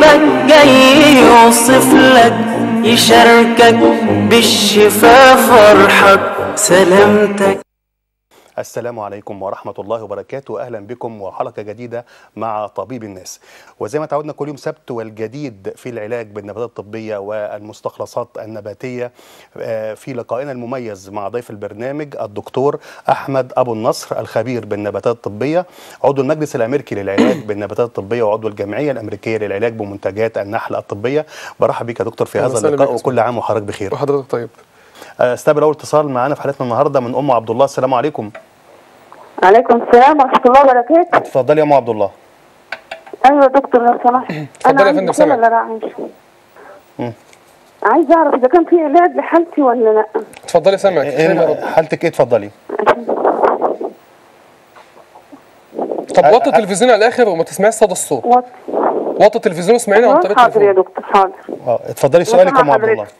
لك جاي يوصف لك يشاركك بالشفا فرحك سلامتك السلام عليكم ورحمة الله وبركاته أهلا بكم وحلقة جديدة مع طبيب الناس وزي ما تعودنا كل يوم سبت والجديد في العلاج بالنباتات الطبية والمستخلصات النباتية آه، في لقائنا المميز مع ضيف البرنامج الدكتور أحمد أبو النصر الخبير بالنباتات الطبية عضو المجلس الأمريكي للعلاج بالنباتات الطبية وعضو الجمعية الأمريكية للعلاج بمنتجات النحل الطبية برحب بك يا دكتور في أهلا هذا وسهلا اللقاء بك. وكل عام وحضرتك بخير وحضرتك طيب استقبل أول اتصال معانا في حلقتنا النهاردة من أم عبد الله السلام عليكم عليكم السلام ورحمة الله وبركاته اتفضلي يا أم عبد الله أيوة يا دكتور لو سمحت اتفضلي يا فندم، سامعك. ولا رعاش مم. عايزة أعرف إذا كان في علاج لحالتي ولا لأ اتفضلي سامعك سامع إيه رب. حالتك ايه اتفضلي طب وطي التلفزيون على الاخر وما تسمعيش صدى الصوت وات وطي التلفزيون واسمعيني عن طريق حاضر يا التليفون دكتور حاضر اه اتفضلي سؤالك يا ام عبد الله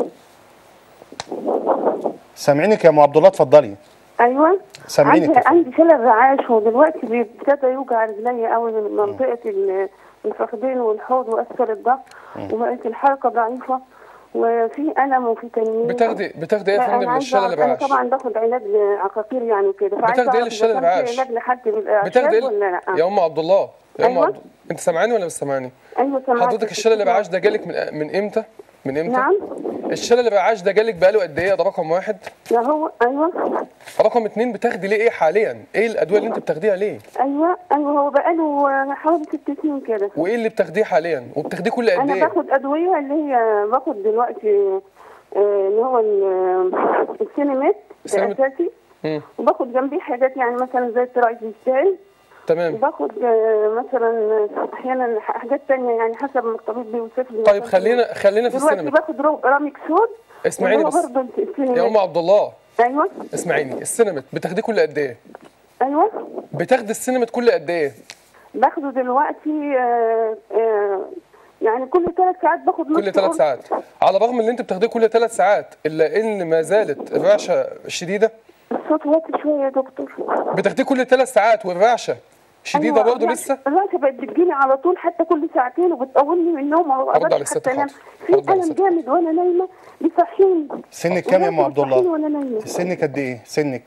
سامعينك يا ام عبد الله اتفضلي أيوة سامعينك عندي اتفضلي. عندي شلل رعاش ودلوقتي ابتدى يوجع رجلي قوي من منطقة ال- الفخذين والحوض وأسفل الظهر وبقت الحركة ضعيفة وفي ألم وفي تنميل بتاخدي بتاخدي ايه يا أنا فندم عايزة للشلل أعرف- أنا الرعاش طبعا باخد علاج عقاقير يعني كده فعايزة بتاخدي ايه أعرف للشلل إذا كان في الرعاش؟ علاج لحد بالأعشاب بتاخدي ايه ولا لأ يا ام عبد الله يا ام أيوة. عبد انت سامعاني ولا مش سامعاني ايوه سمعت حضرتك الشلل الرعاش ده جالك من من امتى من امتى نعم الشلل الرعاش ده جالك بقاله قد ايه ده رقم واحد ده هو ايوه رقم اتنين بتاخدي ليه ايه حاليا ايه الادويه اللي انت بتاخديها ليه ايوه ايوه هو بقاله حوالي ست سنين كده وايه اللي بتاخديه حاليا وبتاخديه كل قد انا ايه باخد ادويه اللي هي باخد دلوقتي آه، اللي هو ال- السينمات ده السينمات. اساسي مم. وباخد جنبيه حاجات يعني مثلا زي الترايزيستال تمام وباخد آه، مثلا احيانا حاجات تانية يعني حسب ما الطبيب بيوصف لي طيب مثلاً. خلينا خلينا في دلوقتي السينما باخد رو- راميكسون اسمعيني اللي هو بس برضه يا ام السينمات عبد الله ايوه اسمعيني السينمت بتاخديه كل قد ايه ايوه بتاخدي السينمت كل قد ايه باخده دلوقتي آه، آه، يعني كل ثلاث ساعات باخد نص كل ثلاث قرص. ساعات على الرغم ان انت بتاخديه كل ثلاث ساعات الا ان ما زالت الرعشه شديده الصوت واطي شويه يا دكتور بتاخديه كل ثلاث ساعات والرعشه شديده أيوة، برضه الرعشة- لسه الرعشه بقت بتجيلي على طول حتى كل ساعتين وبتطولني من النوم ما هرد على بقدرش الست حتى انام حاضر. في هرد على الم الست. جامد وانا نايمه بيصحيني سنك كام يا ام عبد بيصحيني الله وانا نايمه سنك قد ايه سنك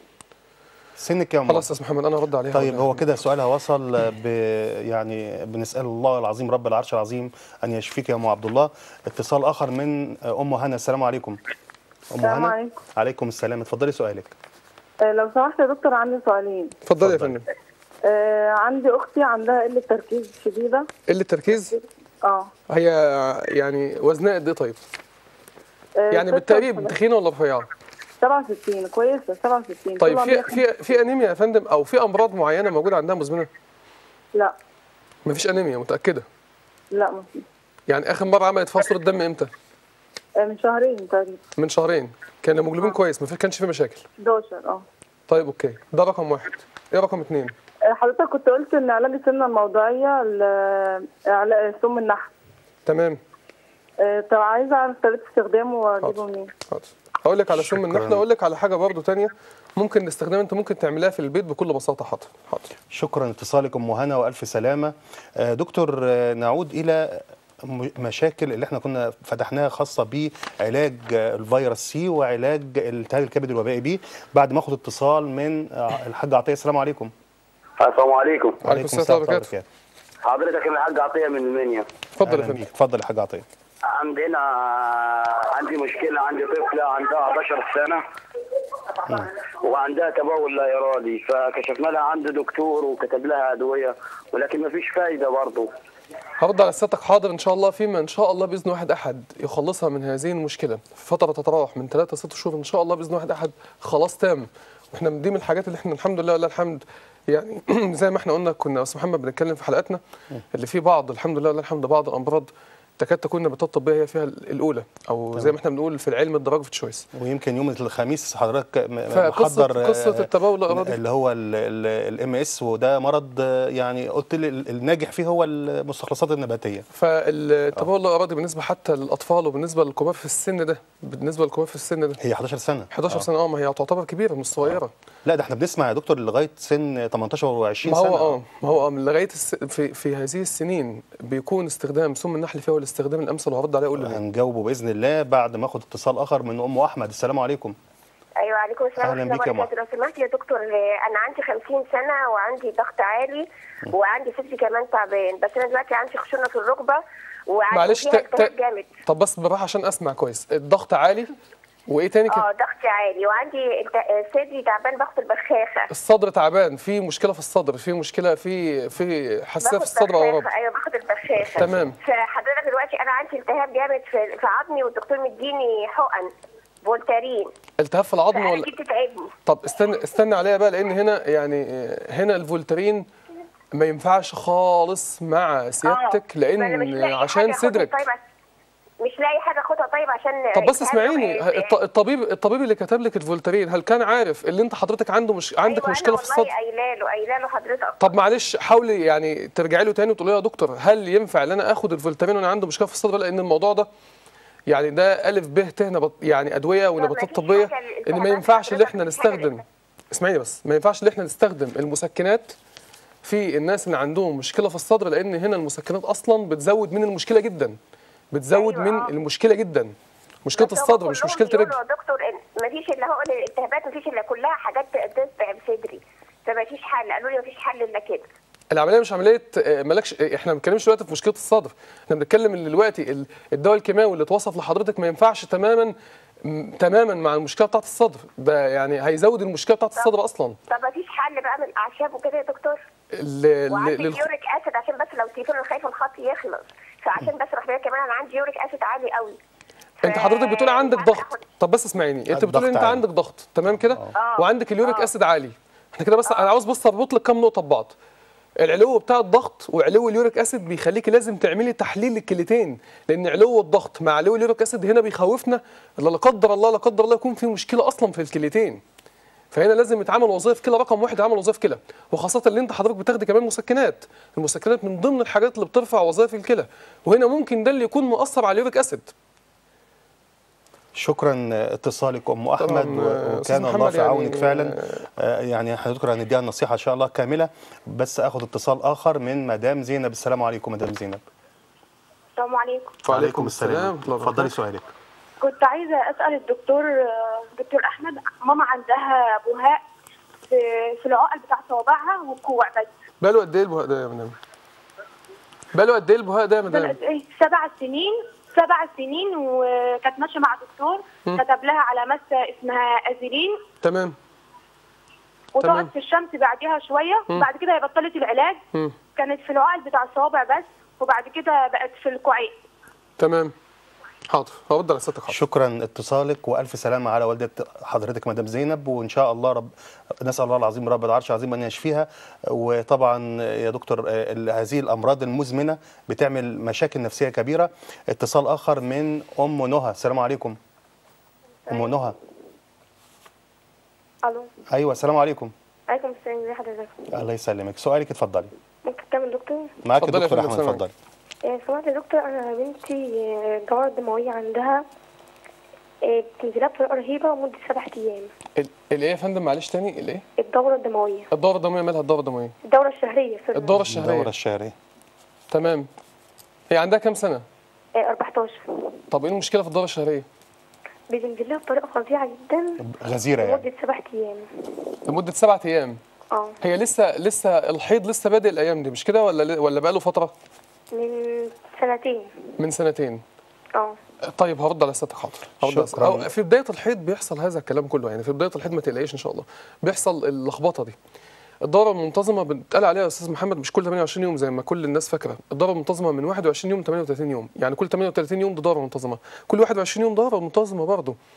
سنك يا ام خلاص يا استاذ محمد انا هرد عليها طيب هرد هو عليها. كده سؤالها وصل ب يعني بنسال الله العظيم رب العرش العظيم ان يشفيك يا ام عبد الله اتصال اخر من ام هنا السلام عليكم ام السلام هنا عليكم. عليكم السلام اتفضلي سؤالك آه، لو سمحت يا دكتور عندي سؤالين اتفضلي يا اتفضلي. فندم آه، عندي اختي عندها قله تركيز شديده قله التركيز اه هي يعني وزنها قد ايه طيب آه، يعني ستة بالتقريب وخمسين- تخينه ولا رفيعه 67 كويسه 67 طيب طول في عمرها في في انيميا يا فندم او في امراض معينه موجوده عندها مزمنه لا مفيش انيميا متاكده لا ما في يعني اخر مره عملت فحص الدم امتى آه، من شهرين تقريبا من شهرين كان الهيموجلوبين كويس ما في- كانش فيه مشاكل 11 اه طيب اوكي ده رقم واحد ايه رقم اتنين آه، حضرتك كنت قلت ان علاج السمنه الموضعيه ل- علاج سم النحل تمام آه، طب عايزه اعرف طريقه استخدامه واجيبه منين حاضر اقول لك على سم شكراً. النحله اقول لك على حاجه برضو تانية ممكن نستخدمها انت ممكن تعملها في البيت بكل بساطه حاضر حاضر شكرا اتصالك ام هنا والف سلامه آه، دكتور آه، نعود الى م- مشاكل اللي احنا كنا فتحناها خاصه بعلاج آه، الفيروس سي وعلاج التهاب الكبد الوبائي بي بعد ما اخد اتصال من آه، الحاج عطيه السلام عليكم السلام عليكم وعليكم السلام ورحمه الله وبركاته حضرتك الحاج عطيه من المنيا اتفضل يا أهلاً فندم بيك. اتفضل يا حاج عطيه عندنا عندي مشكله عندي طفله عندها 11 سنه وعندها تبول لا ارادي فكشفنا لها عند دكتور وكتب لها ادويه ولكن ما فيش فايده برضه هرد على سيادتك حاضر ان شاء الله فيما ان شاء الله باذن واحد احد يخلصها من هذه المشكله في فتره تتراوح من 3 ل 6 شهور ان شاء الله باذن واحد احد خلاص تام واحنا دي من الحاجات اللي احنا الحمد لله ولله الحمد يعني زي ما احنا قلنا كنا استاذ محمد بنتكلم في حلقاتنا اللي في بعض الحمد لله ولله الحمد بعض الامراض تكاد تكون النباتات الطبيه هي فيها الاولى او زي ما احنا بنقول في العلم الدرجه في تشويس ويمكن يوم الخميس حضرتك م- فقصة- محضر قصة آه، التبول الإرادي. اللي هو الام اس وده مرض آه، يعني قلت لي ال- الناجح فيه هو المستخلصات النباتيه فالتبول الارادي بالنسبه حتى للاطفال وبالنسبه للكبار في السن ده بالنسبه للكبار في السن ده هي 11 سنه 11 سنه اه ما هي تعتبر كبيره مش صغيره لا ده احنا بنسمع يا دكتور لغايه سن 18 و20 ما سنه هو اه ما هو اه من لغايه الس... في في هذه السنين بيكون استخدام سم النحل فيها والاستخدام الامثل وهرد عليه اقول له ليه. هنجاوبه باذن الله بعد ما اخد اتصال اخر من ام احمد السلام عليكم ايوه عليكم السلام أهلاً ورحمه بك يا الله وبركاته لو سمحت يا دكتور آه، انا عندي 50 سنه وعندي ضغط عالي وعندي صدري كمان تعبان بس انا دلوقتي عندي خشونه في الركبه وعندي معلش فيها ت- التهاب ت- جامد طب بس بالراحه عشان اسمع كويس الضغط عالي وايه تاني كده اه ضغط عالي وعندي الت- آه، صدري تعبان باخد البخاخه الصدر تعبان في مشكله في الصدر في مشكله في في حساسيه في باخد الصدر او رب بخاخه ايوه باخد البخاخه تمام. فحضرتك دلوقتي انا عندي التهاب جامد في في عظمي والدكتور مديني حقن فولتارين التهاب في العظم فانا ولا دي بتتعبني طب استنى استنى عليها بقى لان هنا يعني آه، هنا الفولترين ما ينفعش خالص مع سيادتك آه، فأنا مش لان لاقي عشان حاجة أخدها صدرك طيب مش لاقي حاجه اخدها طيب عشان طب بس التهاب اسمعيني آه، الط- الطبيب الطبيب اللي كتب لك الفولترين هل كان عارف اللي انت حضرتك عنده مش عندك أيوة مشكله في أنا الصدر والله قايله له قايله له حضرتك طب معلش حاولي يعني ترجعي له تاني وتقولي له يا دكتور هل ينفع ان انا اخد الفولترين وانا عنده مشكله في الصدر لان الموضوع ده يعني ده الف ب ت نبات يعني ادويه ونباتات مفيش طبيه حاجة ان ما للالتهابات ينفعش اللي حضرتك، احنا مفيش حاجة نستخدم للالتهاب. اسمعيني بس ما ينفعش اللي احنا نستخدم المسكنات في الناس اللي عندهم مشكله في الصدر لان هنا المسكنات اصلا بتزود من المشكله جدا بتزود أيوة، من آه. المشكله جدا مشكله بس هما الصدر مش كلهم مشكله بيقولوا الرجل يا دكتور إن مفيش الا هو الالتهابات مفيش الا كلها حاجات تتعب صدري فمفيش حل قالوا لي مفيش حل الا كده العمليه مش عمليه آه، مالكش آه، احنا ما بنتكلمش دلوقتي في مشكله الصدر احنا بنتكلم ان دلوقتي ال- الدواء الكيماوي اللي اتوصف لحضرتك ما ينفعش تماما م- تماما مع المشكله بتاعت الصدر ده يعني هيزود المشكله بتاعت الصدر اصلا طب مفيش حل بقى من الاعشاب وكده يا دكتور ال- ال- وعندي للخ- اليوريك اسيد عشان بس لو التليفون انا خايفه الخط يخلص فعشان بس رحت كمان انا عندي يوريك اسيد عالي قوي انت حضرتك بتقولي عندك عايزة ضغط آخد- طب بس اسمعيني انت الضغط بتقولي انت عالي. عندك ضغط تمام كده آه. وعندك اليوريك آه. اسيد عالي احنا كده بس انا عاوز بس اربط لك كام نقطه ببعض العلو بتاع الضغط وعلو اليوريك اسيد بيخليكي لازم تعملي تحليل للكليتين لان علو الضغط مع علو اليوريك اسيد هنا بيخوفنا لا لا قدر الله لا قدر الله يكون في مشكله اصلا في الكليتين فهنا لازم يتعمل وظائف كلى رقم واحد يعمل وظائف كلى وخاصه اللي انت حضرتك بتاخدي كمان مسكنات المسكنات من ضمن الحاجات اللي بترفع وظائف الكلى وهنا ممكن ده اللي يكون مؤثر على اليوريك اسيد شكرا اتصالك ام احمد طبعاً، و- آه، أستاذ وكان الله محمد في يعني- عونك فعلا آه، يعني حضرتك هنديها النصيحه ان شاء الله كامله بس اخد اتصال اخر من مدام زينب السلام عليكم مدام زينب السلام عليكم وعليكم السلام ورحمة الله اتفضلي وبركاته. سؤالك كنت عايزة أسأل الدكتور آه، دكتور أحمد ماما عندها بهاء في, في العقل بتاع صوابعها والكوع بس بقاله قد ايه البهاء ده يا مدام؟ بقاله قد ايه البهاء ده يا مدام؟ سنة إيه؟ سبع سنين سبع سنين وكانت ماشية مع دكتور كتب لها على مسة اسمها أزيلين تمام وتقعد تمام. في الشمس بعدها شوية وبعد كده هي بطلت العلاج مم. كانت في العقل بتاع الصوابع بس وبعد كده بقت في الكوعين تمام حاضر هرد على سيادتك حاضر شكرا اتصالك والف سلامه على والده حضرتك مدام زينب وان شاء الله رب نسال الله العظيم رب العرش العظيم ان يشفيها وطبعا يا دكتور آه، ال- هذه الامراض المزمنه بتعمل مشاكل نفسيه كبيره اتصال اخر من ام نهى السلام عليكم ام نهى الو ايوه السلام عليكم عليكم السلام ازي حضرتك الله يسلمك سؤالك اتفضلي ممكن تكمل دكتور معاك اتفضلي يا الدكتور فندم، احمد سامعك. اتفضلي إيه، سمعت يا دكتور انا بنتي آه، الدوره الدمويه عندها آه، بتنزلها بطريقه رهيبه لمده سبع ايام ال- الايه يا فندم معلش تاني الايه؟ الدوره الدمويه الدورة الدموية مالها الدورة الدموية؟ الدوره الشهريه سوري. الدورة الدوره الشهرية الشهريه تمام هي عندها كام سنة؟ آه، 14 طب ايه المشكلة في الدورة الشهرية؟ بتنزل لها بطريقه فظيعه جدا غزيره يعني لمده سبع ايام لمدة سبعة أيام اه هي لسه لسه الحيض لسه بادئ الأيام دي مش كده ولا ولا بقاله فترة؟ من سنتين من سنتين اه طيب هرد على سيادتك حاضر هرد على شكراً. سيادتك. أو في بدايه الحيض بيحصل هذا الكلام كله يعني في بدايه الحيض ما تقلقيش ان شاء الله بيحصل اللخبطه دي الدوره المنتظمه بنتقال عليها يا استاذ محمد مش كل 28 يوم زي ما كل الناس فاكره الدوره المنتظمه من 21 يوم ل 38 يوم يعني كل 38 يوم دي دوره منتظمه كل 21 يوم دوره منتظمه برضه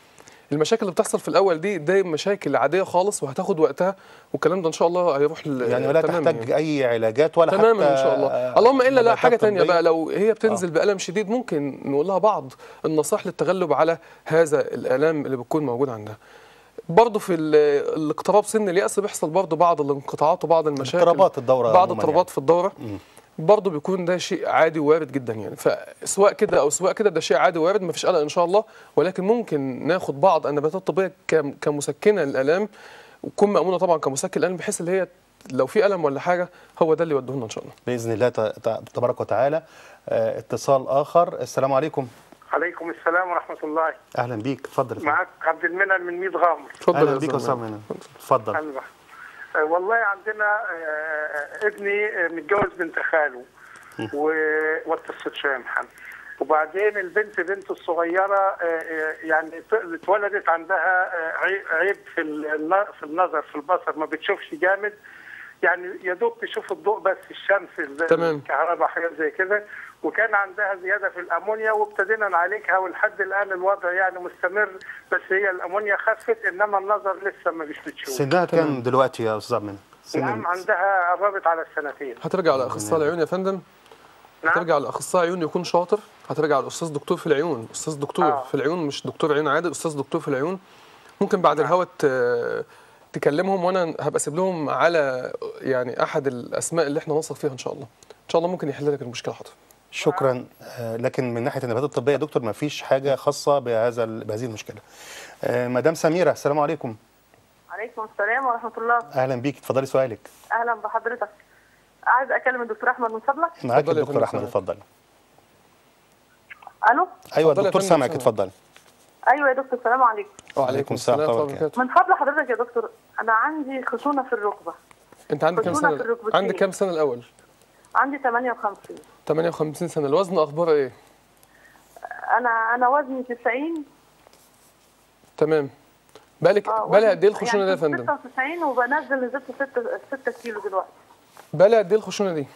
المشاكل اللي بتحصل في الاول دي دي مشاكل عاديه خالص وهتاخد وقتها والكلام ده ان شاء الله هيروح ل- يعني ولا تمام تحتاج اي علاجات ولا تماما حتى ان شاء الله آه، اللهم الا لا نباتات حاجه تانية طبية؟ بقى لو هي بتنزل بالم شديد ممكن نقول لها بعض النصائح للتغلب على هذا الالام اللي بتكون موجود عندها برضه في ال- الاقتراب سن اليأس بيحصل برضه بعض الانقطاعات وبعض المشاكل اضطرابات الدورة بعض عموماً اضطرابات في الدوره برضه بيكون ده شيء عادي وارد جدا يعني فسواء كده او سواء كده ده شيء عادي وارد مفيش قلق ان شاء الله ولكن ممكن ناخد بعض النباتات الطبيه كم- كمسكنه للالام وتكون مامونه طبعا كمسكن الالم بحيث اللي هي لو في الم ولا حاجه هو ده اللي يوديه لنا ان شاء الله باذن الله ت- ت- تبارك وتعالى آه، اتصال اخر السلام عليكم عليكم السلام ورحمة الله اهلا بيك اتفضل معك عبد المنعم من ميت غامر اتفضل اهلا يا بيك يا أستاذ استاذ منى اتفضل أهلا آه، والله عندنا آه، ابني آه، متجوز بنت خاله ووطست شامحا وبعدين البنت بنته الصغيرة آه، آه، يعني ت- اتولدت عندها آه، عي- عيب في الن- في النظر في البصر ما بتشوفش جامد يعني يا دوب تشوف الضوء بس الشمس ال- تمام. الكهرباء حاجات زي كده وكان عندها زياده في الامونيا وابتدينا نعالجها ولحد الان الوضع يعني مستمر بس هي الامونيا خفت انما النظر لسه ما مش بتشوف سنها كام دلوقتي يا استاذ منى سن نعم عندها قربت على السنتين هترجع لاخصائي العيون يا فندم نعم هترجع لاخصائي عيون يكون شاطر هترجع لاستاذ دكتور في العيون استاذ دكتور آه. في العيون مش دكتور عيون عادي استاذ دكتور في العيون ممكن بعد الهوا ت- تكلمهم وانا هبقى اسيب لهم على يعني احد الاسماء اللي احنا نثق فيها ان شاء الله ان شاء الله ممكن يحل لك المشكله حاضر شكرا آه، لكن من ناحيه النباتات الطبيه يا دكتور ما فيش حاجه خاصه بهذا ال- بهذه المشكله آه، مدام سميره السلام عليكم عليكم السلام ورحمه الله اهلا بيك اتفضلي سؤالك اهلا بحضرتك عايز اكلم الدكتور احمد من فضلك معاك اتفضلي يا الدكتور فندم، احمد سامعك. اتفضل الو ايوه اتفضلي يا الدكتور فندم، سامعك سامعك. اتفضل ايوه يا دكتور السلام عليكم وعليكم السلام ورحمه الله وبركاته وبركاته من فضل حضرتك يا دكتور انا عندي خشونه في الركبه انت عندك كام خشونة في سنه الركبتين. عندك كام سنه الاول عندي 58 58 سنه الوزن اخباره ايه انا انا وزني 90 تمام بالك اه بالها وزني- قد ايه الخشونه دي يا يعني فندم 96 وبنزل نزلت 6 6 كيلو دلوقتي بالها قد ايه الخشونه دي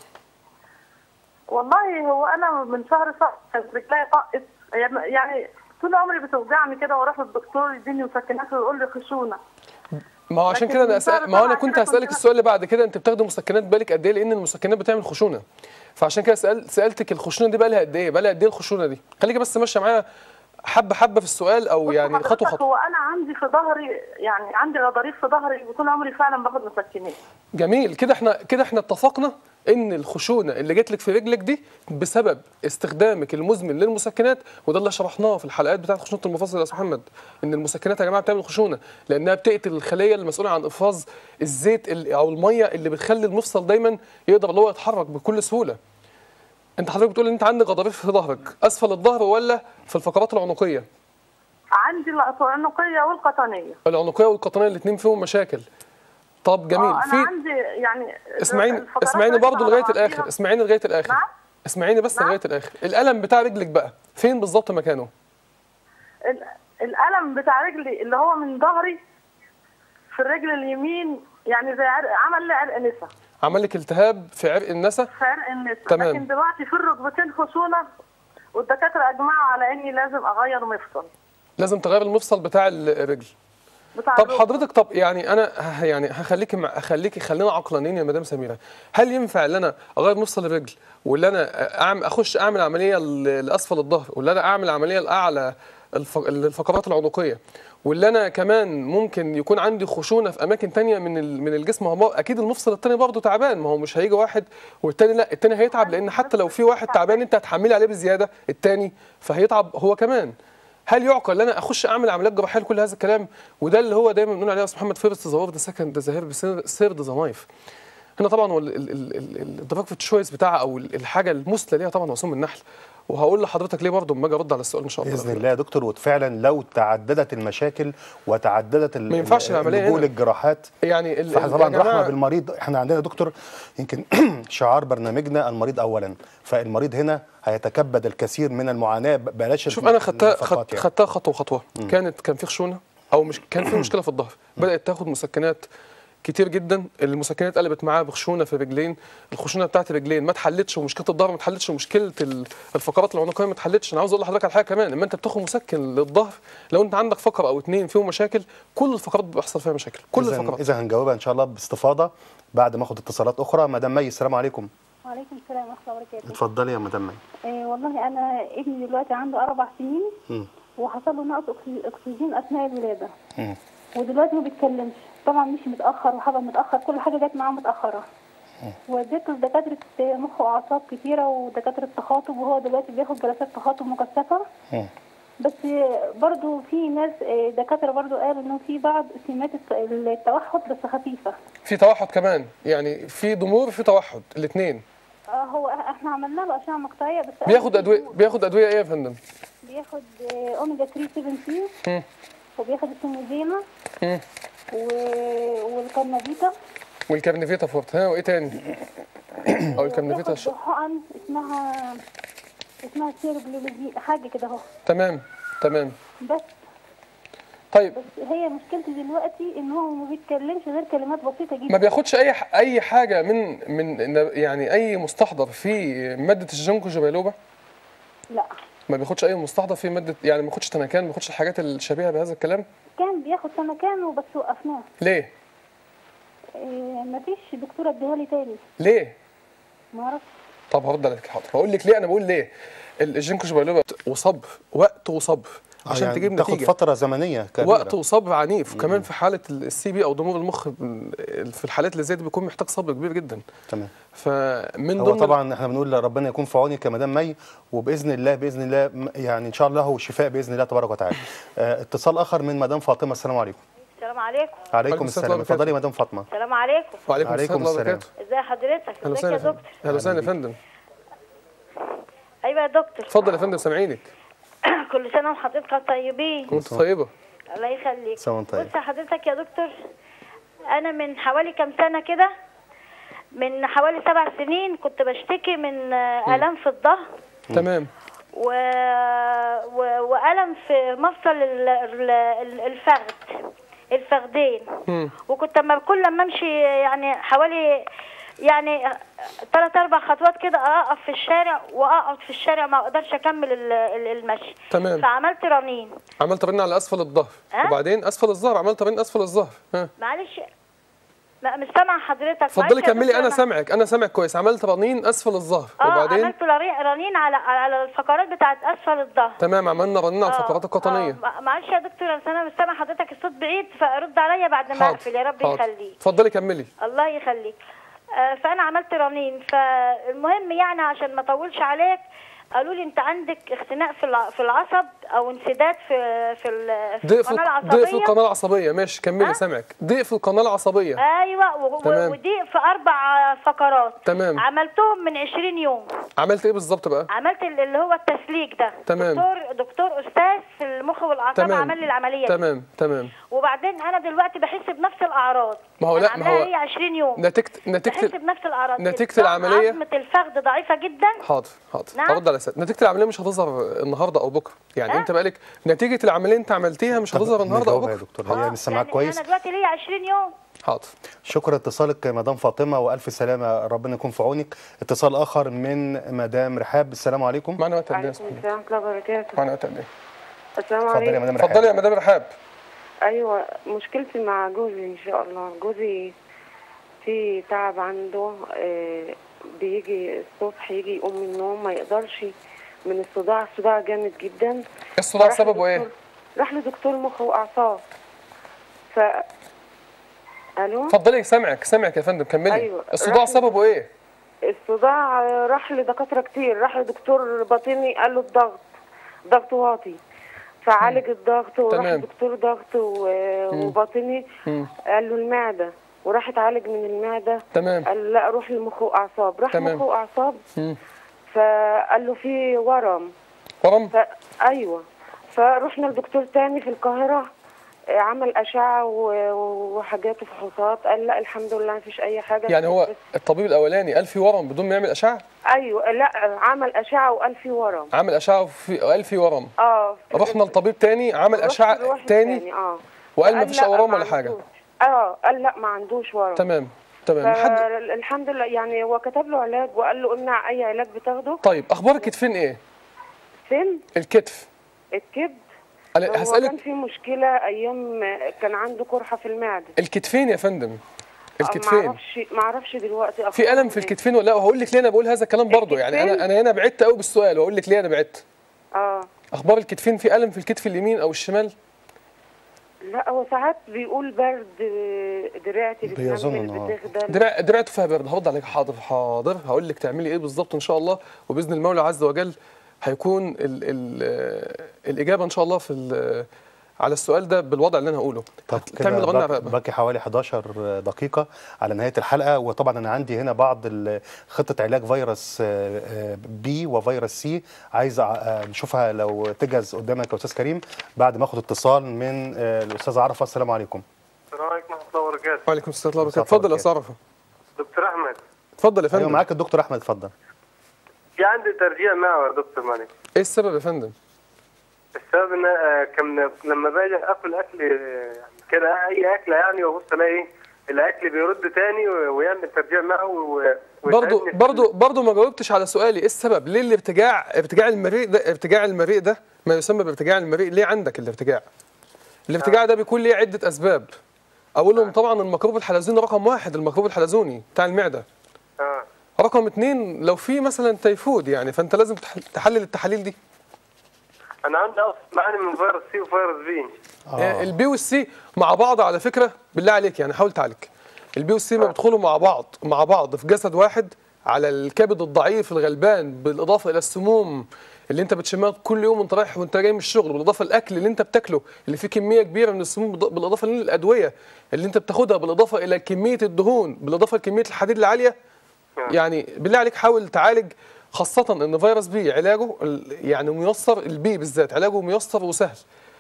والله هو انا من شهر صعب كانت رجلي طقت يعني طول عمري بتوجعني كده واروح للدكتور يديني مسكنات ويقول لي خشونه ما هو عشان لكن كده انا من أسأل شهر ما هو انا سبعة كنت كده هسألك كنت- السؤال اللي بعد كده انت بتاخدي مسكنات بالك قد ايه لان المسكنات بتعمل خشونه فعشان كده سأل سألتك الخشونه دي بقى لها قد ايه بقى لها قد ايه الخشونه دي خليكي بس ماشيه معايا حبه حبه في السؤال او بص يعني خطوه حضرتك خطوه هو انا عندي في ظهري يعني عندي غضاريف في ظهري وطول عمري فعلا باخد مسكنات جميل كده احنا كده احنا اتفقنا ان الخشونه اللي جات لك في رجلك دي بسبب استخدامك المزمن للمسكنات وده اللي شرحناه في الحلقات بتاعت خشونه المفاصل يا استاذ محمد ان المسكنات يا جماعه بتعمل خشونه لانها بتقتل الخليه المسؤوله عن افراز الزيت ال- او الميه اللي بتخلي المفصل دايما يقدر اللي هو يتحرك بكل سهوله انت حضرتك بتقول ان انت عندك غضاريف في ظهرك اسفل الظهر ولا في الفقرات العنقيه عندي العنقيه والقطنيه العنقيه والقطنيه الاثنين فيهم مشاكل طب جميل آه، في انا عندي يعني اسمعيني الفقرات اسمعيني راكبة برضه على لغايه بعضيها. الاخر اسمعيني لغايه الاخر نعم؟ اسمعيني بس نعم؟ لغايه الاخر الالم بتاع رجلك بقى فين بالظبط مكانه ال- الالم بتاع رجلي اللي هو من ظهري في الرجل اليمين يعني زي عرق عمل لي عرق نسا عمل لك التهاب في عرق النسا في عرق النسا تمام. لكن دلوقتي في الركبتين خشونه والدكاتره اجمعوا على اني لازم اغير مفصل لازم تغير المفصل بتاع الرجل بتاع طب الركبة. حضرتك طب يعني انا ه- يعني هخليكي مع هخليكي خلينا عقلانيين يا مدام سميره هل ينفع ان انا اغير مفصل الرجل ولا انا اعمل اخش اعمل عمليه ل- لاسفل الظهر ولا انا اعمل عمليه لاعلى الف- الفقرات العنقيه ولا انا كمان ممكن يكون عندي خشونه في اماكن تانية من ال- من الجسم هو اكيد المفصل التاني برضه تعبان ما هو مش هيجي واحد والتاني لا التاني هيتعب لان حتى لو في واحد تعبان انت هتحملي عليه بزياده التاني فهيتعب هو كمان هل يعقل ان انا اخش اعمل عمليات جراحيه لكل هذا الكلام وده اللي هو دايما بنقول عليه يا استاذ محمد فيرست ذا وورد سكند ذا هيرب سيرد ذا نايف هنا طبعا هو ال- ال- ال- ال- الدراج في التشويس بتاعها او ال- الحاجه المثلى ليها طبعا هو سم النحل وهقول لحضرتك ليه برضه اما اجي ارد على السؤال ان شاء الله باذن الله يا دكتور وفعلا لو تعددت المشاكل وتعددت ال- ما ينفعش العملية اللجوء هنا. للجراحات يعني ال- ال- فطبعا يا رحمه جماعة- بالمريض احنا عندنا يا دكتور يمكن شعار برنامجنا المريض اولا فالمريض هنا هيتكبد الكثير من المعاناه ب- بلاش شوف انا خدتها النفقات خدت يعني. خدتها خطوه خطوه كانت كان في خشونه او مش كان في مشكله في الظهر بدات تاخد مسكنات كتير جدا المسكنات قلبت معاه بخشونه في رجلين الخشونه بتاعت الرجلين ما اتحلتش ومشكله الظهر ما اتحلتش ومشكله ال- الفقرات العنقيه ما اتحلتش انا عاوز اقول لحضرتك على حاجه كمان لما انت بتاخد مسكن للظهر لو انت عندك فقره او اتنين فيهم مشاكل كل الفقرات بيحصل فيها مشاكل كل إذا الفقرات اذا هنجاوبها ان شاء الله باستفاضه بعد ما اخد اتصالات اخرى مدام مي السلام عليكم وعليكم السلام ورحمة الله وبركاته. اتفضلي يا مدام مي إيه والله أنا ابني دلوقتي عنده أربع سنين مم. وحصل له نقص أكسي- أكسجين أثناء الولادة مم. ودلوقتي ما بيتكلمش طبعا مش متأخر وحضر متأخر كل حاجة جت معاه متأخرة وديته لدكاترة مخ وأعصاب كتيرة ودكاترة تخاطب وهو دلوقتي بياخد جلسات تخاطب مكثفة مم. بس برضو في ناس إيه، دكاترة برضو قالوا إنه في بعض سمات الت- التوحد بس خفيفة في توحد كمان يعني في ضمور في توحد الاثنين آه، هو احنا عملنا له أشعة مقطعية بس بياخد ادويه بياخد ادويه ايه يا فندم بياخد آه، اوميجا 3 7 سي مم. وبياخد السوموزينا مم. و... والكارنافيتا والكارنيفيتا فورت ها وايه تاني او الكارنيفيتا ش... وبياخد حقن اسمها اسمها سيروبلوزي حاجه كده اهو تمام تمام بس طيب بس هي مشكلتي دلوقتي ان هو ما بيتكلمش غير كلمات بسيطه جدا ما بياخدش اي ح- اي حاجه من من يعني اي مستحضر في ماده الجنكو جبيلوبا لا ما بياخدش اي مستحضر في ماده يعني ما بياخدش تنكان ما بياخدش الحاجات الشبيهه بهذا الكلام كان بياخد سمكان وبس وقفناه ليه إيه مفيش دكتوره اديها لي تاني ليه ما اعرفش طب هرد عليك حاضر هقول لك ليه انا بقول ليه ال- الجنكو جبيلوبا وصبر وقت وصبر عشان يعني تجيب تاخد نتيجه فتره زمنيه كبيره وقت وصبر عنيف كمان في حاله السي بي او ضمور المخ في الحالات اللي زي دي بيكون محتاج صبر كبير جدا تمام فمن هو ضمن طبعا احنا بنقول ربنا يكون في عونك يا مدام مي وباذن الله باذن الله م- يعني ان شاء الله هو شفاء باذن الله تبارك وتعالى آه اتصال اخر من مدام فاطمه السلام عليكم السلام عليكم عليكم السلام السلام ورحمة الله اتفضلي يا مدام فاطمه السلام عليكم وعليكم عليكم السلام ورحمه الله السلام. وبركاته ازي حضرتك اهلا ازيك يا وسهلا يا دكتور فندم اهلا وسهلا يا فندم ايوه يا دكتور اتفضل يا فندم سامعينك كل سنه وحضرتك طيبين وانت طيبه الله يخليك سنة وانت طيب. بص حضرتك يا دكتور انا من حوالي كام سنه كده من حوالي سبع سنين كنت بشتكي من آه، الام في الظهر تمام و... و... والم في مفصل ال- ال- ال- الفخذ الفخذين مم. وكنت اما كل لما امشي يعني حوالي يعني ثلاث اربع خطوات كده اقف في الشارع واقعد في الشارع ما اقدرش اكمل ال- ال- المشي تمام. فعملت رنين عملت رن على اسفل الظهر ها؟ وبعدين اسفل الظهر عملت رن اسفل الظهر ها معلش لا مش سامعه حضرتك اتفضلي معلش يا كملي دكتور انا أنا- سامعك انا سامعك كويس عملت رنين اسفل الظهر اه وبعدين عملت رنين رنين على على الفقرات بتاعت اسفل الظهر تمام عملنا رنين على آه، الفقرات القطنيه آه، معلش يا دكتور أصل انا مش سامع حضرتك الصوت بعيد فرد عليا بعد ما حاضر اقفل يا رب حاضر. يخليك اتفضلي كملي الله يخليك آه، فانا عملت رنين فالمهم يعني عشان ما اطولش عليك قالوا لي انت عندك اختناق في الع- في العصب او انسداد في في ال- في ضيق في القناه ضيق في العصبيه القناه العصبيه ماشي كملي ها؟ سامعك ضيق في القناه العصبيه ايوه و- و- تمام. ودي في اربع فقرات تمام. عملتهم من 20 يوم عملت ايه بالظبط بقى عملت ال- اللي هو التسليك ده تمام. دكتور دكتور استاذ في المخ والاعصاب تمام عمل لي العمليه دي. تمام تمام وبعدين انا دلوقتي بحس بنفس الاعراض ما هو أنا لا، ما عاملاها هو هي 20 يوم نتيجه بحس نتيجه بنفس الاعراض نتيجة الضغط، العملية؟ عظمه الفخذ ضعيفه جدا حاضر حاضر نعم. هرد على سؤال نتيجه العمليه مش هتظهر النهارده او بكره يعني ها؟ انت بقالك نتيجه العمليه انت عملتيها مش هتظهر النهارده او نجاوبها يا بكره دكتور هي آه، مش سامعاك يعني كويس انا دلوقتي ليا 20 يوم حاضر شكرا اتصالك يا مدام فاطمه والف سلامه ربنا يكون في عونك اتصال اخر من مدام رحاب السلام عليكم معنا وقت قد ايه يا عليكم صاحبي؟ السلام ورحمة الله وبركاته معنا وقت قد ايه السلام اتفضلي يا عليكم مدام رحاب اتفضلي يا مدام رحاب أيوة مشكلتي مع جوزي إن شاء الله جوزي في تعب عنده آه، بيجي الصبح يجي يقوم من النوم ما يقدرش من الصداع الصداع جامد جدا الصداع راح سببه ايه؟ لدكتور- راح لدكتور مخ وأعصاب ف ألو اتفضلي سامعك سامعك يا فندم كملي أيوة. الصداع راح- سببه ايه؟ الصداع آه، راح لدكاترة كتير راح لدكتور باطني قال له الضغط ضغط واطي فعالج الضغط وراح تمام. لدكتور ضغط و- وباطني مم. قال له المعدة وراح اتعالج من المعدة تمام قال له لا روح للمخ وأعصاب راح تمام. مخ وأعصاب مم. فقال له في ورم ورم ف... أيوة فرحنا لدكتور تاني في القاهرة آه، عمل أشعة و- وحاجات وفحوصات قال لا الحمد لله مفيش أي حاجة يعني هو بس- الطبيب الاولاني قال في ورم بدون ما يعمل اشعه أيوة لا عمل أشعة وقال في ورم عمل اشعه وفي قال في ورم اه رحنا لطبيب تاني عمل رحت اشعه لواحد تاني اه وقال قال مفيش لا، اورام ما ولا حاجه عندوش. اه قال لا ما عندوش ورم تمام تمام حد الحمد لله يعني هو كتب له علاج وقال له امنع اي علاج بتاخده طيب اخبار الكتفين ايه فين الكتف الكبد انا هو كان هسالك في مشكله ايام كان عنده قرحه في المعده الكتفين يا فندم ما الكتفين اعرفش ما اعرفش دلوقتي في الم في الكتفين ولا لا وهقول لك ليه انا بقول هذا الكلام برضه يعني انا انا هنا بعدت قوي بالسؤال واقول لك ليه انا بعدت اه اخبار الكتفين في الم في الكتف اليمين او الشمال لا هو ساعات بيقول برد دراعتي بيظن إن هو- بتخدل درع دراعته فيها برد هرد عليك حاضر حاضر هقول لك تعملي ايه بالظبط ان شاء الله وباذن المولى عز وجل هيكون ال ال الاجابه ان شاء الله في ال- على السؤال ده بالوضع اللي انا هقوله طب تعمل كده غنى باقي- رقبه باقي حوالي 11 دقيقة على نهاية الحلقة وطبعا أنا عندي هنا بعض ال- خطة علاج فيروس آه، آه، بي وفيروس سي عايز آه، نشوفها لو تجهز قدامك يا أستاذ كريم بعد ما أخد اتصال من آه، الأستاذ عرفة السلام عليكم السلام عليكم ورحمة الله وبركاته وعليكم السلام ورحمه الله وبركاته اتفضل يا استاذ عرفه دكتور أحمد اتفضل يا أيوة فندم معاك الدكتور أحمد اتفضل في عندي ترجيع معه يا دكتور مالك ايه السبب يا فندم السبب ان آه، كان لما باجي اكل اكل آه، كده اي اكله يعني وابص الاقي إيه، الاكل بيرد تاني و- ويعمل ترجيع معه و- برضو ويتعبني. برضو برضو ما جاوبتش على سؤالي ايه السبب ليه الارتجاع ارتجاع المريء ده ارتجاع المريء ده ما يسمى بارتجاع المريء ليه عندك الارتجاع الارتجاع ده بيكون ليه عده اسباب اولهم طبعا الميكروب الحلزوني رقم واحد الميكروب الحلزوني بتاع المعده اه رقم اتنين لو في مثلا تيفود يعني فانت لازم تح- تحلل التحاليل دي انا عندي اصلا معاني من فيروس سي وفيروس بي آه. البي والسي مع بعض على فكره بالله عليك يعني حاول تعالج البي والسي ما بيدخلوا مع بعض مع بعض في جسد واحد على الكبد الضعيف الغلبان بالاضافه الى السموم اللي انت بتشمها كل يوم وانت رايح وانت جاي من الشغل بالاضافه للاكل اللي انت بتاكله اللي فيه كميه كبيره من السموم بالإض- بالاضافه للادويه اللي انت بتاخدها بالاضافه الى كميه الدهون بالاضافه لكميه الحديد العاليه يعني بالله عليك حاول تعالج خاصة ان فيروس بي علاجه ال- يعني ميسر البي بالذات علاجه ميسر وسهل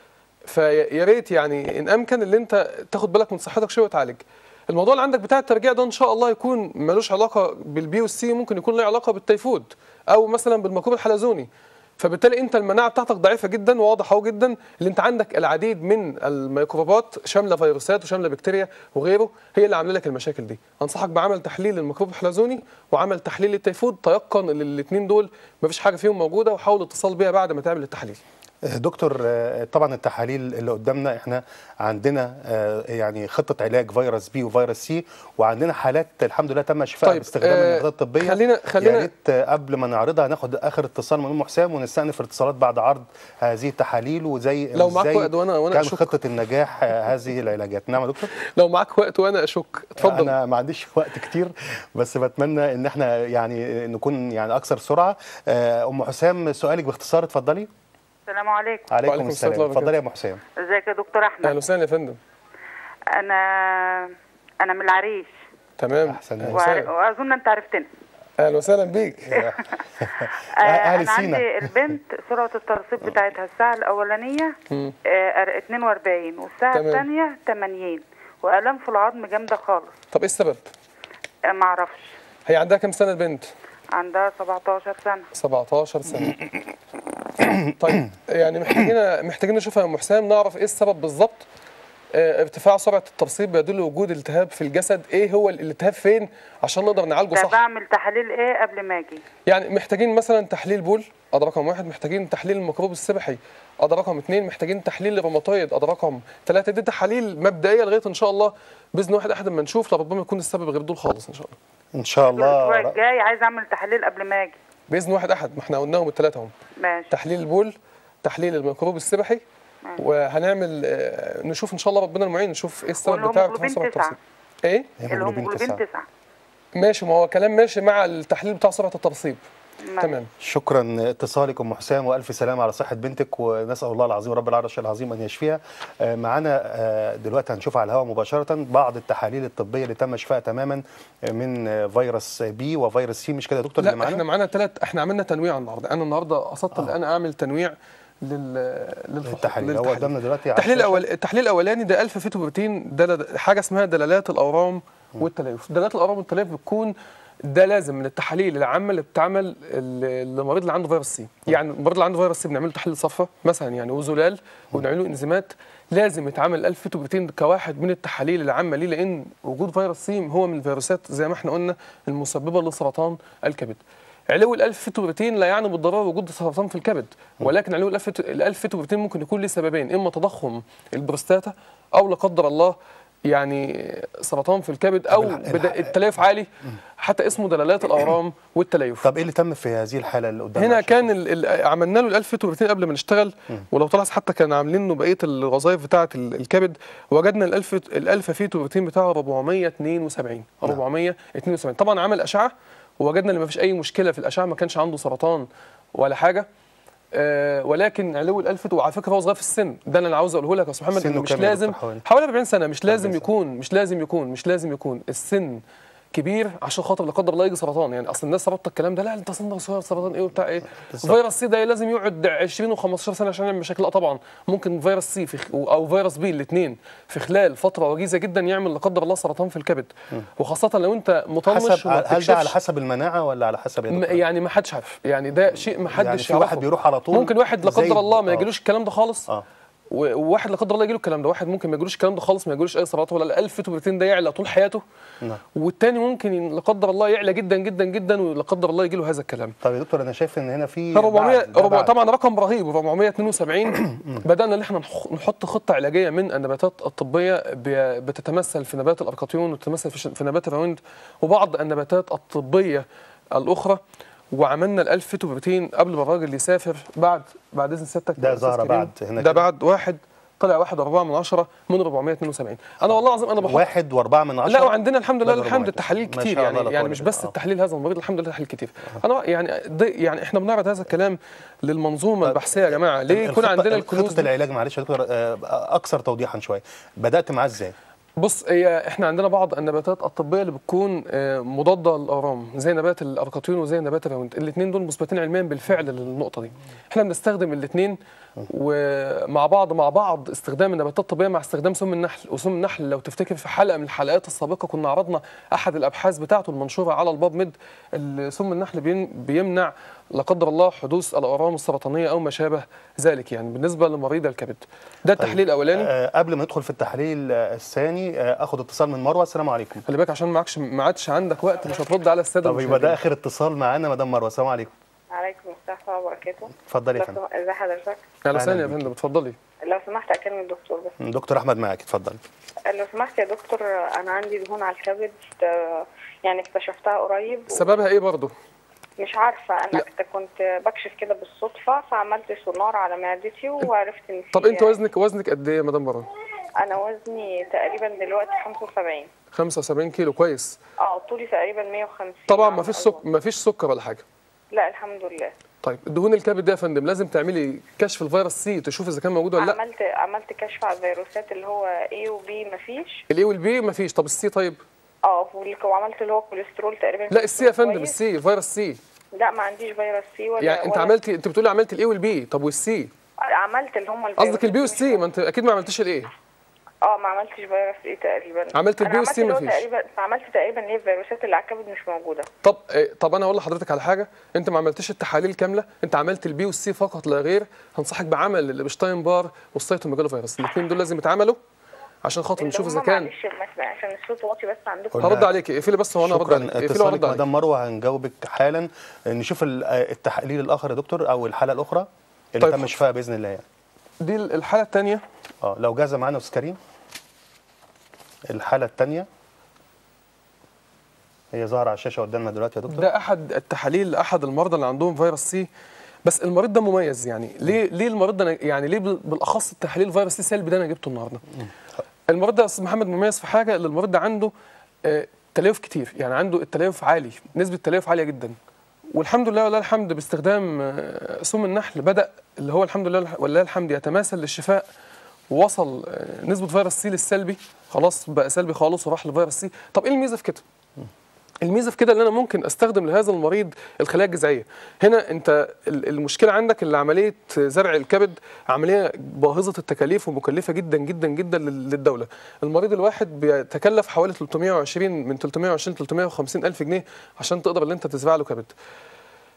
فيا ريت يعني ان امكن ان انت تاخد بالك من صحتك شويه وتعالج الموضوع اللي عندك بتاع الترجيع ده ان شاء الله يكون ملوش علاقه بالبي والسي ممكن يكون له علاقه بالتيفود او مثلا بالميكروب الحلزوني فبالتالي انت المناعه بتاعتك ضعيفه جدا وواضح اهو جدا اللي انت عندك العديد من الميكروبات شامله فيروسات وشامله بكتيريا وغيره هي اللي عامله لك المشاكل دي انصحك بعمل تحليل الميكروب الحلزوني وعمل تحليل التيفود تيقن ان الاثنين دول مفيش حاجه فيهم موجوده وحاول اتصال بيها بعد ما تعمل التحليل دكتور آه، طبعا التحاليل اللي قدامنا احنا عندنا آه، يعني خطه علاج فيروس بي وفيروس سي وعندنا حالات الحمد لله تم شفائها طيب، باستخدام آه، النباتات الطبيه خلينا- خلينا- يا ريت آه، قبل ما نعرضها ناخد اخر اتصال من ام حسام ونستأنف الاتصالات بعد عرض هذه التحاليل وزي لو معاك وإزاي وقت وأنا- وأنا كان أشك. خطه النجاح آه، هذه العلاجات نعم يا دكتور لو معاك وقت وانا اشك اتفضل انا ما عنديش وقت كتير بس بتمنى ان احنا يعني نكون يعني اكثر سرعه آه، ام حسام سؤالك باختصار اتفضلي السلام عليكم عليكم وعليكم السلام السلام ورحمة الله اتفضلي يا ام حسام ازيك يا دكتور احمد اهلا وسهلا يا فندم انا انا من العريش تمام احسن أهلا وع- وسهلا. واظن انت عرفتني اهلا وسهلا بيك آه، أهل انا سينا. عندي البنت سرعه الترسيب بتاعتها الساعه الاولانيه مم. آه، 42 والساعه تمام. الثانيه 80 والام في العظم جامده خالص طب ايه السبب آه، معرفش هي عندها كام سنه البنت عندها 17 سنه 17 سنه طيب يعني محتاجين محتاجين نشوف يا ام حسام نعرف ايه السبب بالظبط آه، ارتفاع سرعه الترسيب بيدل وجود التهاب في الجسد ايه هو الالتهاب فين عشان نقدر نعالجه ده صح بعمل تحاليل ايه قبل ما اجي يعني محتاجين مثلا تحليل بول ادي رقم واحد محتاجين تحليل الميكروب السبحي ادي رقم اثنين محتاجين تحليل الروماتويد ادي رقم ثلاثه دي تحاليل مبدئيه لغايه ان شاء الله باذن واحد احد ما نشوف لربما يكون السبب غير دول خالص ان شاء الله ان شاء الاسبوع الله الجاي عايز اعمل تحاليل قبل ما اجي باذن واحد احد ما احنا قلناهم الثلاثه هم ماشي تحليل البول تحليل الميكروب السبحي وهنعمل آه، نشوف ان شاء الله ربنا المعين نشوف ايه السبب بتاع ارتفاع والهيموجلوبين سرعه تسعة. الترسيب ايه الهيموجلوبين 9 ماشي ما هو كلام ماشي مع التحليل بتاع سرعه الترسيب تمام شكرا اتصالك ام حسام والف سلامه على صحه بنتك ونسال الله العظيم رب العرش العظيم ان يشفيها آه، معانا آه، دلوقتي هنشوف على الهواء مباشره بعض التحاليل الطبيه اللي تم شفائها تماما من آه، فيروس بي وفيروس سي مش كده يا دكتور اللي لا معانا احنا معانا ثلاث احنا عملنا تنويع النهارده انا النهارده قصدت ان انا اعمل تنويع لل للفحص التحاليل هو قدامنا دلوقتي على التحليل الشاشة. الاول التحليل الاولاني ده الفا فيتوبروتين ده ده حاجه اسمها دلالات الاورام والتليف دلالات الاورام والتليف بتكون ده لازم من التحاليل العامه اللي بتعمل ال- للمريض اللي عنده فيروس سي يعني المريض اللي عنده فيروس سي بنعمل له تحليل صفرة مثلا يعني وزلال وبنعمل له انزيمات لازم يتعمل الف فيتوبروتين كواحد من التحاليل العامه ليه لان وجود فيروس سي هو من الفيروسات زي ما احنا قلنا المسببه لسرطان الكبد علو الالف فيتوبروتين لا يعني بالضروره وجود سرطان في الكبد ولكن علو الالف فيتو- الالف فيتوبروتين ممكن يكون له سببين اما تضخم البروستاتا او لا قدر الله يعني سرطان في الكبد او بدا التليف عالي حتى اسمه دلالات الاورام والتليف طب ايه اللي تم في هذه الحاله اللي قدامنا هنا كان ال ال عملنا له الالف فيتوبروتين قبل ما نشتغل ولو تلاحظ حتى كان عاملين له بقيه الوظائف بتاعه ال- الكبد وجدنا الالف الالفا فيتوبروتين بتاعه 472 472 طبعا عمل اشعه ووجدنا ان ما فيش اي مشكله في الاشعه ما كانش عنده سرطان ولا حاجه آه ولكن علو الالف وعلى فكره هو صغير في السن ده اللي انا عاوز اقوله لك يا استاذ محمد سنه إن مش كام يا لازم دكتور حوالي؟ حوالي 40 سنه مش لازم يكون مش لازم يكون مش لازم يكون السن كبير عشان خاطر لا قدر الله يجي سرطان يعني اصل الناس ربطت الكلام ده لا انت سنك صغير سرطان ايه وبتاع ايه بالظبط. فيروس سي ده لازم يقعد 20 و15 سنه عشان يعمل مشاكل لا طبعا ممكن فيروس سي في خ... او فيروس بي الاثنين في خلال فتره وجيزه جدا يعمل لا قدر الله سرطان في الكبد وخاصه لو انت مطنش حسب وما هل ده على بتكشفش. حسب المناعه ولا على حسب يا م- دكتور؟ يعني ما حدش عارف يعني ده شيء ما حدش يعني في يعرفه. واحد بيروح على طول ممكن واحد لا زي- قدر الله ما آه. يجيلوش الكلام ده خالص اه و- وواحد لا قدر الله يجيله الكلام ده واحد ممكن ما يجيلوش الكلام ده خالص ما يجيلوش اي سرطان ولا الالف فيتوبروتين ده يعلى طول حياته نعم والتاني ممكن ين- لا قدر الله يعلى جدا جدا جدا ولا قدر الله يجيله هذا الكلام طب يا دكتور انا شايف ان هنا في 400 بعد- ده ربع بعد. طبعا رقم رهيب 472 بدانا ان احنا نح- نحط خطه علاجيه من النباتات الطبيه ب- بتتمثل في نبات الاركاتيون وتتمثل في ش- في نبات الراوند وبعض النباتات الطبيه الاخرى وعملنا الالف فيتوبروتين قبل ما الراجل يسافر بعد بعد اذن سيادتك ده يا أستاذ ظهر كريم. بعد هنا ده كده. بعد واحد طلع واحد وأربعة من عشرة من 472 أنا والله العظيم أنا بحط واحد واربعة من عشرة لا وعندنا الحمد لله بدل الحمد 400. التحاليل ما كتير شاء الله يعني لا يعني قوة مش إلا بس بالله. التحليل هذا المريض الحمد لله تحليل كتير انا يعني ده يعني احنا بنعرض هذا الكلام للمنظومه البحثيه يا جماعه ليه يكون الخطة- عندنا الكنوز خطه العلاج معلش يا دكتور آه، اكثر توضيحا شويه بدات معاه ازاي؟ بص هي احنا عندنا بعض النباتات الطبيه اللي بتكون آه، مضاده للاورام زي نبات الاركاتيون وزي نبات الراوند الاثنين دول مثبتين علميا بالفعل للنقطه دي احنا بنستخدم الاثنين ومع بعض مع بعض استخدام النباتات الطبيه مع استخدام سم النحل وسم النحل لو تفتكر في حلقه من الحلقات السابقه كنا عرضنا احد الابحاث بتاعته المنشوره على الباب ميد ال- سم النحل بين- بيمنع لا قدر الله حدوث الاورام السرطانيه او ما شابه ذلك يعني بالنسبه لمريض الكبد ده التحليل الاولاني آه، قبل ما ندخل في التحليل آه، الثاني آه، اخد اتصال من مروه السلام عليكم خلي بالك عشان معكش ما عادش عندك وقت مش هترد على الساده طب يبقى المشاهدين. ده اخر اتصال معانا مدام مروه السلام عليكم عليكم السلام ورحمة الله وبركاته اتفضلي يا لو فندم سم- ازي حضرتك اهلا وسهلا يا أهلاً فندم اتفضلي لو سمحت اكلم الدكتور بس دكتور احمد معاك اتفضل لو سمحت يا دكتور انا عندي دهون على الكبد آه، يعني اكتشفتها قريب سببها ايه برضه مش عارفه انا كنت- كنت بكشف كده بالصدفه فعملت سونار على معدتي وعرفت ان في طب انت وزنك وزنك قد ايه يا مدام مروه انا وزني تقريبا دلوقتي 75 75 كيلو كويس اه طولي تقريبا 150 طبعا ما فيش سك... ما فيش سكر ولا حاجه لا الحمد لله طيب دهون الكبد ده يا فندم لازم تعملي كشف الفيروس سي تشوف اذا كان موجود ولا لا عملت عملت كشف على الفيروسات اللي هو A و B مفيش الاي والبي ما فيش طب السي طيب اه والك- وعملت اللي هو كوليسترول تقريبا لا السي يا فندم كويس. السي فيروس سي لا ما عنديش فيروس سي ولا يعني انت ولا عملتي انت بتقولي عملت الاي والبي طب والسي عملت اللي هم قصدك البي والسي ما انت اكيد ما عملتش الايه اه ما عملتش فيروس ايه تقريبا عملت أنا البي والسي عملت اللي هو مفيش. تقريبا عملت تقريبا اللي هي الفيروسات اللي على الكبد مش موجوده طب إيه طب انا اقول لحضرتك على حاجه انت ما عملتش التحاليل كامله انت عملت البي والسي فقط لا غير هنصحك بعمل الابشتاين بار والسيتوميجالو فيروس الاثنين دول لازم يتعملوا عشان خاطر نشوف اللي اذا هم كان معلش المسمع عشان الصوت واطي بس عندكم هرد عليك اقفلي بس وانا هرد شكرا عليك اقفلي اتصالك وهرد عليك مدام مروه هنجاوبك حالا نشوف ال- آه، التحليل الاخر يا دكتور او الحاله الاخرى اللي طيب. تم شفائها باذن الله يعني دي الحاله الثانيه اه لو جاهزه معانا يا استاذ كريم الحاله الثانيه هي ظاهره على الشاشه قدامنا دلوقتي يا دكتور ده احد التحاليل لاحد المرضى اللي عندهم فيروس سي بس المريض ده مميز يعني ليه ليه المريض ده أنا- يعني ليه بال- بالاخص التحليل فيروس سي سلبي ده انا جبته النهارده المريض ده يا استاذ محمد مميز في حاجه ان المريض ده عنده آه، تليف كتير يعني عنده التليف عالي نسبه التليف عاليه جدا والحمد لله ولله الحمد باستخدام آه، سم النحل بدا اللي هو الحمد لله ولله الحمد يتماثل للشفاء ووصل آه، نسبه فيروس سي للسلبي خلاص بقى سلبي خالص وراح لفيروس سي طب ايه الميزه في كده الميزه في كده ان انا ممكن استخدم لهذا المريض الخلايا الجذعيه هنا انت ال- المشكله عندك اللي عمليه زرع الكبد عمليه باهظه التكاليف ومكلفه جدا جدا جدا لل- للدوله المريض الواحد بيتكلف حوالي 320 من 320 350 الف جنيه عشان تقدر ان انت تزرع له كبد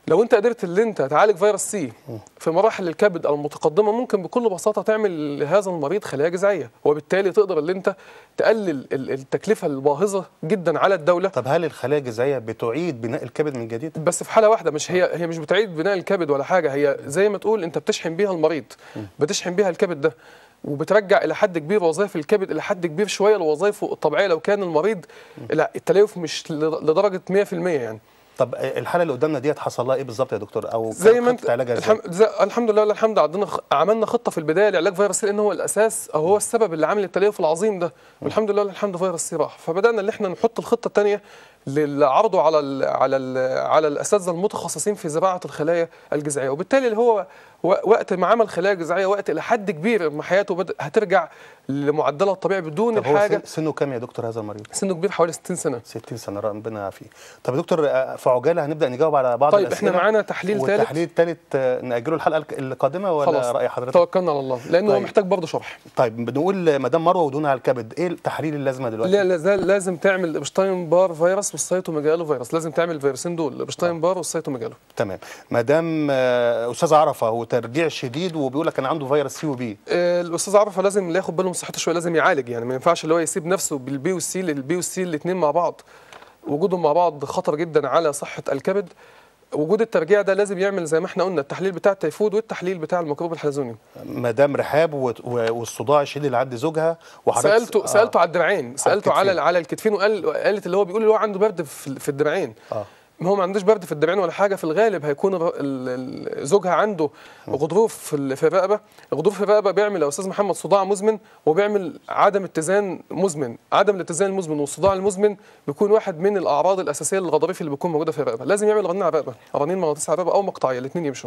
لو انت قدرت ان انت تعالج فيروس سي في مراحل الكبد المتقدمه ممكن بكل بساطه تعمل لهذا المريض خلايا جذعيه وبالتالي تقدر ان انت تقلل ال- التكلفه الباهظه جدا على الدوله طب هل الخلايا الجذعيه بتعيد بناء الكبد من جديد بس في حاله واحده مش هي هي مش بتعيد بناء الكبد ولا حاجه هي زي ما تقول انت بتشحن بيها المريض بتشحن بيها الكبد ده وبترجع الى حد كبير وظائف الكبد الى حد كبير شويه لوظائفه الطبيعيه لو كان المريض لا التليف مش لدرجه 100% يعني طب الحاله اللي قدامنا ديت حصل لها ايه بالظبط يا دكتور او زي كانت ما انت خطة علاجها ازاي الحمد, زي الحمد لله والله الحمد عندنا خ... عملنا خطه في البدايه لعلاج فيروس سي لان هو الاساس او هو السبب اللي عامل التليف العظيم ده والحمد لله الحمد فيروس سي راح فبدانا ان احنا نحط الخطه الثانيه للعرضه على ال على ال على الاساتذه المتخصصين في زراعه الخلايا الجذعيه وبالتالي اللي هو و- وقت ما عمل خلايا جذعيه وقت الى حد كبير ما حياته بدأ هترجع لمعدلها الطبيعي بدون طب هو الحاجه سن- سنه كام يا دكتور هذا المريض سنه كبير حوالي 60 سنه 60 سنه ربنا يعافيه طب يا دكتور آه، في عجاله هنبدا نجاوب على بعض طيب، الاسئله احنا معانا تحليل تالت. والتحليل الثالث ناجله الحلقه الك- القادمه ولا خلاص راي حضرتك توكلنا على الله لانه هو طيب. محتاج برضه شرح طيب بنقول مدام مروه ودهون على الكبد ايه التحاليل اللازمه دلوقتي لا لا زال لازم تعمل ابشتاين بار فيروس والسيتوميجالو فيروس لازم تعمل الفيروسين دول الابشتاين بار والسيتوميجالو تمام مدام آه، استاذ عرفه هو ترجيع شديد وبيقول لك انا عنده فيروس سي وبي آه، الاستاذ عرفه لازم ياخد باله من صحته شويه لازم يعالج يعني ما ينفعش اللي هو يسيب نفسه بالبي والسي البي والسي الاثنين مع بعض وجودهم مع بعض خطر جدا على صحه الكبد وجود الترجيع ده لازم يعمل زي ما احنا قلنا التحليل بتاع التيفود والتحليل بتاع الميكروب الحلزوني مدام رحاب و- و- والصداع الشديد اللي عند زوجها وحضرتك سالته آه. سالته على الدراعين سالته على الكتفين. على الكتفين وقال قالت اللي هو بيقول اللي هو عنده برد في في الدراعين اه ما هو ما عندوش برد في الدراعين ولا حاجه في الغالب هيكون الر- ال- ال- زوجها عنده غضروف في ال- في الرقبه الغضروف في الرقبه بيعمل يا استاذ محمد صداع مزمن وبيعمل عدم اتزان مزمن عدم الاتزان المزمن والصداع المزمن بيكون واحد من الاعراض الاساسيه للغضاريف اللي بتكون موجوده في الرقبه لازم يعمل رنين على الرقبه رنين مغناطيسي على الرقبه او مقطعيه الاثنين يمشوا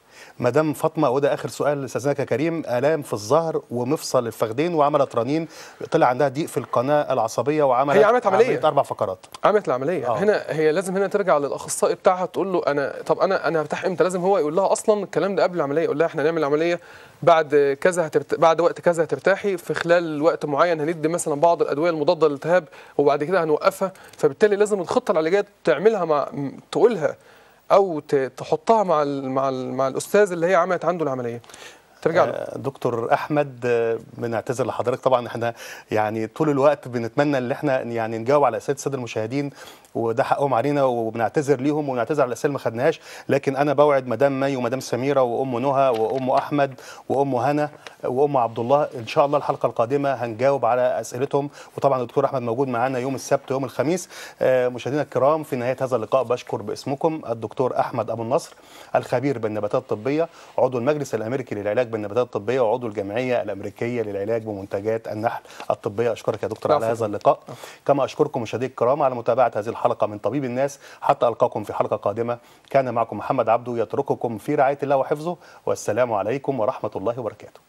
مدام فاطمه وده اخر سؤال لاستاذنك يا كريم الام في الظهر ومفصل الفخذين وعملت رنين طلع عندها ضيق في القناه العصبيه وعملت هي عملت عملية. اربع فقرات عملت العمليه آه. أوه. هنا هي لازم هنا ترجع للاخصائي بتاعها تقول له انا طب انا انا هرتاح امتى لازم هو يقول لها اصلا الكلام ده قبل العمليه يقول لها احنا هنعمل العمليه بعد كذا هترت... بعد وقت كذا هترتاحي في خلال وقت معين هندي مثلا بعض الادويه المضاده للالتهاب وبعد كده هنوقفها فبالتالي لازم الخطه العلاجيه تعملها مع م- تقولها او ت... تحطها مع ال... مع ال... مع الاستاذ اللي هي عملت عنده العمليه ترجع له آه، دكتور احمد آه، بنعتذر لحضرتك طبعا احنا يعني طول الوقت بنتمنى ان احنا يعني نجاوب على اسئله الساده المشاهدين وده حقهم علينا وبنعتذر ليهم ونعتذر على الاسئله اللي ما خدناهاش لكن انا بوعد مدام مي ومدام سميره وام نهى وام احمد وام هنا وام عبد الله ان شاء الله الحلقه القادمه هنجاوب على اسئلتهم وطبعا الدكتور احمد موجود معانا يوم السبت ويوم الخميس آه، مشاهدينا الكرام في نهايه هذا اللقاء بشكر باسمكم الدكتور احمد ابو النصر الخبير بالنباتات الطبيه عضو المجلس الامريكي للعلاج بالنباتات الطبيه وعضو الجمعيه الامريكيه للعلاج بمنتجات النحل الطبيه اشكرك يا دكتور على العفو. هذا اللقاء كما اشكركم مشاهدي الكرام على متابعه هذه الحلقه من طبيب الناس حتى القاكم في حلقه قادمه كان معكم محمد عبده يترككم في رعايه الله وحفظه والسلام عليكم ورحمه الله وبركاته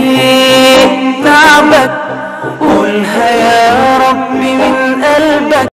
يشيل تعبك قولها يا رب من قلبك